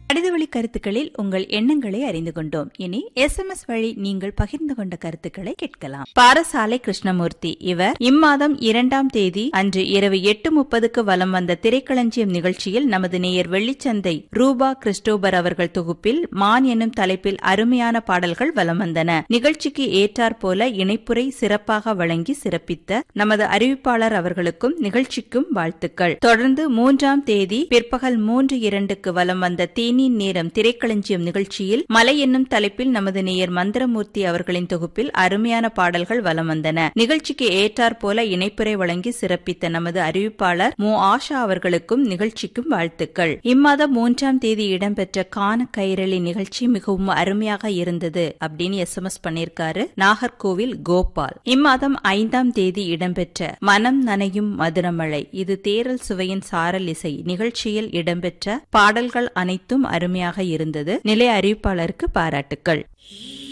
கடிதவழி கருத்துக்களில் உங்கள் எண்ணங்களை அறிந்து கொண்டோம் இனி எஸ் எம் எஸ் வழி நீங்கள் பகிர்ந்து கொண்ட கருத்துக்களை கேட்கலாம் பாரசாலை கிருஷ்ணமூர்த்தி இவர் இம்மாதம் இரண்டாம் தேதி அன்று இரவு எட்டு முப்பதுக்கு வலம் வந்த திரைக்களஞ்சியம் நிகழ்ச்சியில் நமது நேயர் வெள்ளிச்சந்தை ரூபா கிறிஸ்டோபர் அவர்கள் தொகுப்பில் மான் என்னும் தலைப்பில் அருமையான பாடல்கள் வலம் வந்தன நிகழ்ச்சிக்கு ஏற்றாற் போல இணைப்புரை சிறப்பாக வழங்கி சிறப்பித்த நமது அறிவிப்பாளர் அவர்களுக்கும் நிகழ்ச்சிக்கும் வாழ்த்துக்கள் தொடர்ந்து மூன்றாம் தேதி பிற்பகல் மூன்று இரண்டுக்கு வலம் வந்த தேனி நேரம் திரைக்களஞ்சியம் நிகழ்ச்சியில் மலை என்னும் தலைப்பில் நமது நேயர் மந்திரமூர்த்தி அவர்களின் தொகுப்பில் அருமையான பாடல்கள் வலம் வந்தன நிகழ்ச்சிக்கு ஏற்றாற் போல இணைப்புரை வழங்கி சிறப்பித்த நமது அறிவிப்பாளர் மு ஆஷா அவர்களுக்கும் நிகழ்ச்சிக்கும் வாழ்த்துக்கள் இம்மாதம் மூன்றாம் தேதி இடம்பெற்ற கான கைரளி நிகழ்ச்சி மிகவும் அருமையாக இருந்தது அப்படின்னு எஸ் எம் எஸ் பண்ணிருக்காரு நாகர்கோவில் கோபால் இம்மாதம் ஐந்தாம் தேதி இடம்பெற்ற மனம் நனையும் மதுரமழை இது தேரல் சுவையின் சாரல் இசை நிகழ்ச்சியில் இடம்பெற்ற பாடல்கள் அனைத்தும் அருமையாக இருந்தது நிலைய அறிவிப்பாளருக்கு பாராட்டுக்கள்